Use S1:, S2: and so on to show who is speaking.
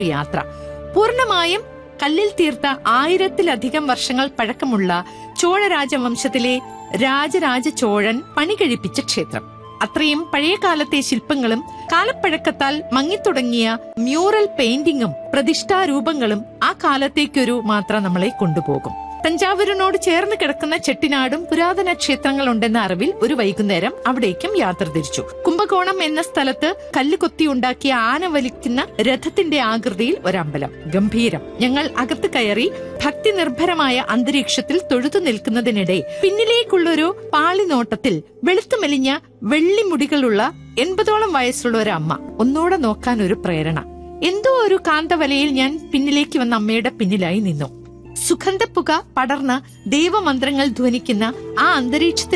S1: യാത്ര പൂർണ്ണമായും കല്ലിൽ തീർത്ത ആയിരത്തിലധികം വർഷങ്ങൾ പഴക്കമുള്ള ചോഴ രാജവംശത്തിലെ രാജരാജ ചോഴൻ പണി കഴിപ്പിച്ച ക്ഷേത്രം അത്രയും പഴയ കാലത്തെ ശില്പങ്ങളും കാലപ്പഴക്കത്താൽ മങ്ങിത്തുടങ്ങിയ മ്യൂറൽ പെയിന്റിങ്ങും പ്രതിഷ്ഠാരൂപങ്ങളും ആ കാലത്തേക്കൊരു മാത്രം നമ്മളെ കൊണ്ടുപോകും തഞ്ചാവൂരിനോട് ചേർന്ന് കിടക്കുന്ന ചെട്ടിനാടും പുരാതന ക്ഷേത്രങ്ങളുണ്ടെന്ന അറിവിൽ ഒരു വൈകുന്നേരം അവിടേക്കും യാത്ര തിരിച്ചു കുംഭകോണം എന്ന സ്ഥലത്ത് കല്ല് കൊത്തിയുണ്ടാക്കിയ ആന വലിക്കുന്ന രഥത്തിന്റെ ആകൃതിയിൽ ഒരമ്പലം ഗംഭീരം ഞങ്ങൾ അകത്ത് കയറി ഭക്തി നിർഭരമായ അന്തരീക്ഷത്തിൽ തൊഴുതു നിൽക്കുന്നതിനിടെ പിന്നിലേക്കുള്ളൊരു പാളിനോട്ടത്തിൽ വെളുത്തുമെലിഞ്ഞ വെള്ളിമുടികളുള്ള എൺപതോളം വയസ്സുള്ള ഒരു അമ്മ ഒന്നൂടെ നോക്കാൻ ഒരു പ്രേരണ എന്തോ ഒരു കാന്തവലയിൽ ഞാൻ പിന്നിലേക്ക് വന്ന അമ്മയുടെ പിന്നിലായി നിന്നു സുഗന്ധപ്പുക പടർന്ന ദൈവമന്ത്രങ്ങൾ ധ്വനിക്കുന്ന ആ അന്തരീക്ഷത്തിൽ